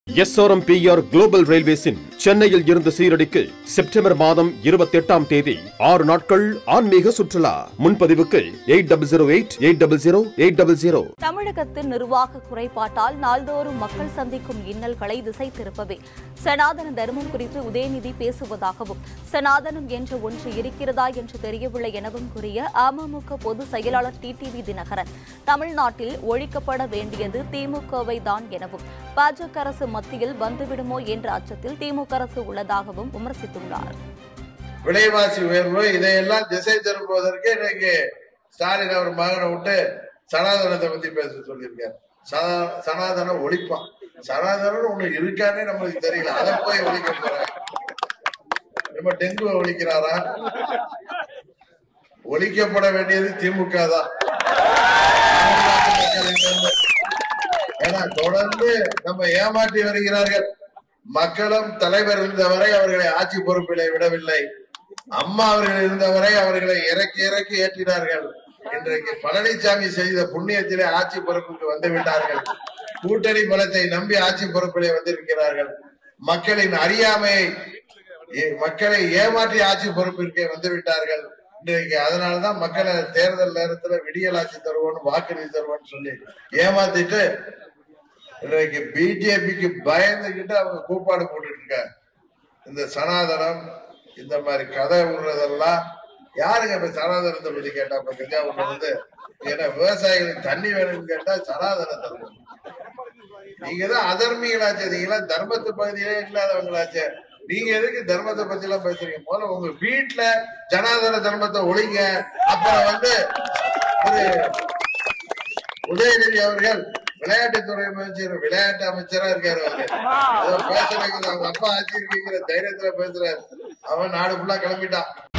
SRMPR global ரயில்வேஸின் சென்னையில் இருந்து சீரடிக்கு September மாதம் இருபத்தி எட்டாம் தேதி ஆறு நாட்கள் ஆன்மீக சுற்றுலா முன்பதிவுக்கு eight double zero eight eight double zero eight double zero தமிழகத்தின் நிர்வாக குறைபாட்டால் நாள்தோறும் மக்கள் சந்திக்கும் இன்னல்களை திசை திருப்பவே சனாதன தர்மம் குறித்து உதயநிதி பேசுவதாகவும் சனாதனம் என்ற ஒன்று இருக்கிறதா என்று தெரியவில்லை எனவும் கூறிய அமமுக பொதுச் செயலாளர் டிடிவி தினகரன் தமிழ்நாட்டில் ஒழிக்கப்பட வேண்டியது திமுகவை தான் எனவும் பாஜக அரசு மத்தியில் வந்துவிடுமோ என்ற அச்சத்தில் திமுக அரசு உள்ளதாகவும் விமர்சித்துள்ளார் விலைவாசி உயர்வு இதையெல்லாம் திசை திருப்புவதற்கு இன்னைக்கு ஸ்டாலின் அவர் மகனை விட்டு சனாதனத்தை பத்தி பேச சொல்லியிருக்காரு சனா- சனாதனம் ஒழிப்பான் சனாதனம் ஒண்ணு இருக்கானே நம்மளுக்கு தெரியல அதை போய் ஒழிக்க போறாங்க நம்ம டெங்குவை ஒழிக்கிறாரா ஒழிக்கப்பட வேண்டியது திமுக தான் தமிழ்நாட்டு மக்களிடமிருந்து. ஏன்னா தொடர்ந்து நம்ம ஏமாற்றி வருகிறார்கள் மக்களும் தலைவர் இருந்தவரை அவர்களை ஆட்சி பொறுப்பிலே விடவில்லை அம்மா அவர்கள் இருந்தவரை அவர்களை இறக்கி இறக்கி ஏற்றினார்கள் இன்றைக்கு பழனிசாமி செய்த புண்ணியத்திலே ஆட்சி பொறுப்புக்கு வந்து விட்டார்கள் கூட்டணி பலத்தை நம்பி ஆட்சி பொறுப்பிலே வந்திருக்கிறார்கள் மக்களின் அறியாமையை ஏ- மக்களை ஏமாற்றி ஆட்சி பொறுப்பிற்கே வந்து விட்டார்கள் இன்றைக்கு அதனாலதான் மக்களை தேர்தல் நேரத்துல விடியல் ஆட்சி தருவோம்னு வாக்குறுதி தருவோம்னு சொல்லி ஏமாத்திட்டு இன்றைக்கு பிஜேபிக்கு பயந்துகிட்டு அவங்க கூப்பாடு போட்டுட்டு இருக்காங்க இந்த சனாதனம் இந்த மாதிரி கதை விடுறதெல்லாம் யாருங்க இப்ப சனாதனத்தை பத்தி கேட்டா இப்ப தஞ்சாவூர்ல வந்து ஏன்னா விவசாயிகளுக்கு தண்ணி வேணும்னு கேட்டா சனாதனத்தை வேணும். நீங்க தான் அதர்மிகளாச்சே நீங்க எல்லாம் தர்மத்து பகுதியிலே இல்லாதவங்களாச்சே நீங்க எதுக்கு தர்மத்தை பத்தி எல்லாம் பேசுறீங்க முதல்ல உங்க வீட்டுல ஜனாதன தர்மத்தை ஒழிங்க அப்புறம் வந்து ஒரு உதயநிதி அவர்கள் விளையாட்டுத்துறை அமைச்சர் விளையாட்டு அமைச்சரா இருக்காரு அவரு ஏதோ பேசுறதுக்கு அவங்க அப்பா ஆட்சி இருக்கிற தைரியத்துல பேசுறாரு அவன் நாடு ஃபுல்லா கிளம்பிட்டான்